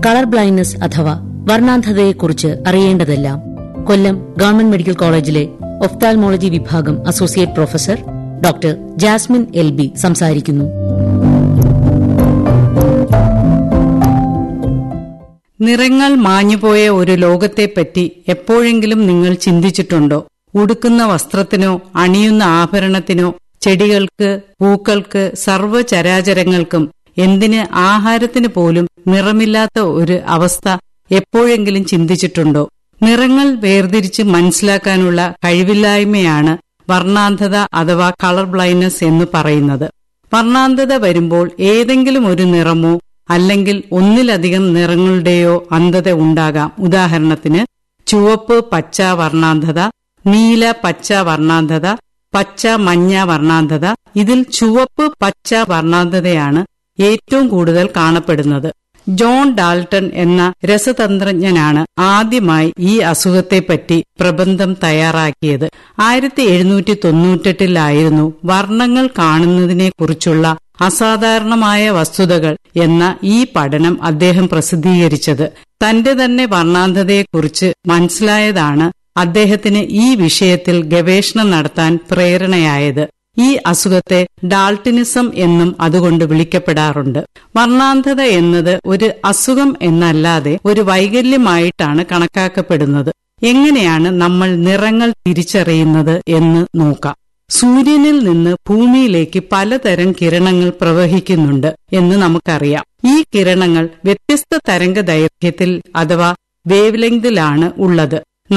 colour blindness അഥവാ വർണ്ണാന്ധതയെക്കുറിച്ച് അറിയേണ്ടതെല്ലാം കൊല്ലം ഗവൺമെന്റ് മെഡിക്കൽ കോളേജിലെ ഒഫ്താൽമോളജി വിഭാഗം associate professor doctor Jasmin L B സംസാരിക്കുന്നു നിറങ്ങൾ മാഞ്ഞുപോയ ഒരു ലോകത്തെപ്പറ്റി എപ്പോഴെങ്കിലും നിങ്ങൾ ചിന്തിച്ചിട്ടുണ്ടോ ഉടുക്കുന്ന വസ്ത്രത്തിനോ അണിയുന്ന ആഭരണത്തിനോ ചെടികൾക്ക് പൂക്കൾക്ക് സർവ്വചരാചരങ്ങൾക്കും എന്തിന് ആഹാരത്തിന് പോലും നിറമില്ലാത്ത ഒരു അവസ്ഥ എപ്പോഴെങ്കിലും ചിന്തിച്ചിട്ടുണ്ടോ നിറങ്ങൾ വേർതിരിച്ച് മനസ്സിലാക്കാനുള്ള കഴിവില്ലായ്മയാണ് വർണ്ണാന്ധത അഥവാ കളർ ബ്ലൈൻഡ്നസ് എന്ന് പറയുന്നത് വർണ്ണാന്ധത വരുമ്പോൾ ഏതെങ്കിലും ഒരു നിറമോ അല്ലെങ്കിൽ ഒന്നിലധികം നിറങ്ങളുടെയോ അന്ധത ഉണ്ടാകാം ഉദാഹരണത്തിന് ചുവപ്പ് പച്ച വർണ്ണാന്ധത നീല പച്ച വർണ്ണാന്ധത പച്ച മഞ്ഞ വർണ്ണാന്ധത ഇതിൽ ചുവപ്പ് പച്ച വർണ്ണാന്ധതയാണ് ഏറ്റവും കൂടുതൽ കാണപ്പെടുന്നത് ജോൺ ഡാൾട്ടൺ എന്ന രസതന്ത്രജ്ഞനാണ് ആദ്യമായി ഈ അസുഖത്തെപ്പറ്റി പ്രബന്ധം തയ്യാറാക്കിയത് ആയിരത്തി എഴുന്നൂറ്റി തൊണ്ണൂറ്റെട്ടിലായിരുന്നു വർണ്ണങ്ങൾ കാണുന്നതിനെക്കുറിച്ചുള്ള അസാധാരണമായ വസ്തുതകൾ എന്ന ഈ പഠനം അദ്ദേഹം പ്രസിദ്ധീകരിച്ചത് തന്റെ തന്നെ വർണ്ണാന്ധതയെക്കുറിച്ച് മനസ്സിലായതാണ് അദ്ദേഹത്തിന് ഈ വിഷയത്തിൽ ഗവേഷണം നടത്താൻ പ്രേരണയായത് ഈ അസുഖത്തെ ഡാൾട്ടിനിസം എന്നും അതുകൊണ്ട് വിളിക്കപ്പെടാറുണ്ട് വർണ്ണാന്ധത എന്നത് ഒരു അസുഖം എന്നല്ലാതെ ഒരു വൈകല്യമായിട്ടാണ് കണക്കാക്കപ്പെടുന്നത് എങ്ങനെയാണ് നമ്മൾ നിറങ്ങൾ തിരിച്ചറിയുന്നത് എന്ന് നോക്കാം സൂര്യനിൽ നിന്ന് ഭൂമിയിലേക്ക് പലതരം കിരണങ്ങൾ പ്രവഹിക്കുന്നുണ്ട് എന്ന് നമുക്കറിയാം ഈ കിരണങ്ങൾ വ്യത്യസ്ത തരംഗ ദൈർഘ്യത്തിൽ അഥവാ വേവ് ലെങ്തിലാണ് ഉള്ളത്